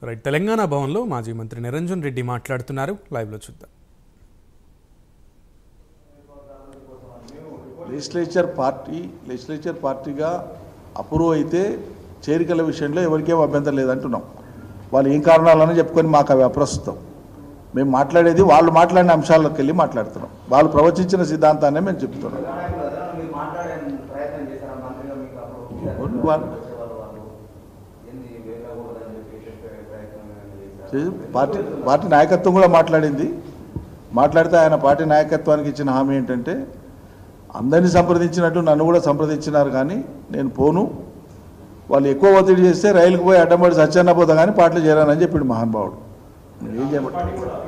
Right Telangana భవన్లో మాజీ మంత్రి నిరంజన్ రెడ్డి మాట్లాడుతున్నారు లైవ్లో చూద్దాం లెజిస్లేచర్ పార్టీ లెజిస్లేచర్ పార్టీగా అప్రూవ్ అయితే చేరికల విషయంలో ఎవరికేం అభ్యంతరం లేదంటున్నాం వాళ్ళు ఏం కారణాలని చెప్పుకొని మాకు అవి అప్రస్తుతం మేము మాట్లాడేది వాళ్ళు మాట్లాడిన అంశాలకు వెళ్ళి మాట్లాడుతున్నాం వాళ్ళు ప్రవచించిన సిద్ధాంతాన్ని మేము చెప్తున్నాం మీరు మాట్లాడే ప్రయత్నం చేశారా మంత్రిగా మీకు అప్పుడు ఓన్లీ వాళ్ళు వచ్చేవాళ్ళు వాళ్ళు ఏంది వెళ్ళకూడదని చెప్పి చెప్పే ప్రయత్నం ఏమైనా చేశారా? చేసి పార్టీ పార్టీ నాయకత్వం కూడా మాట్లాడింది మాట్లాడితే ఆయన పార్టీ నాయకత్వానికి ఇచ్చిన హామీ ఏంటంటే అందరినీ సంప్రదించినట్టు నన్ను కూడా సంప్రదించినారు కానీ నేను పోను వాళ్ళు ఎక్కువ ఒత్తిడి చేస్తే రైలుకు పోయి అడ్డంపడి సత్యన్న పోతా కానీ పార్టీలు చేరానని చెప్పాడు మహానుభావుడు ఏం చేయబట్టి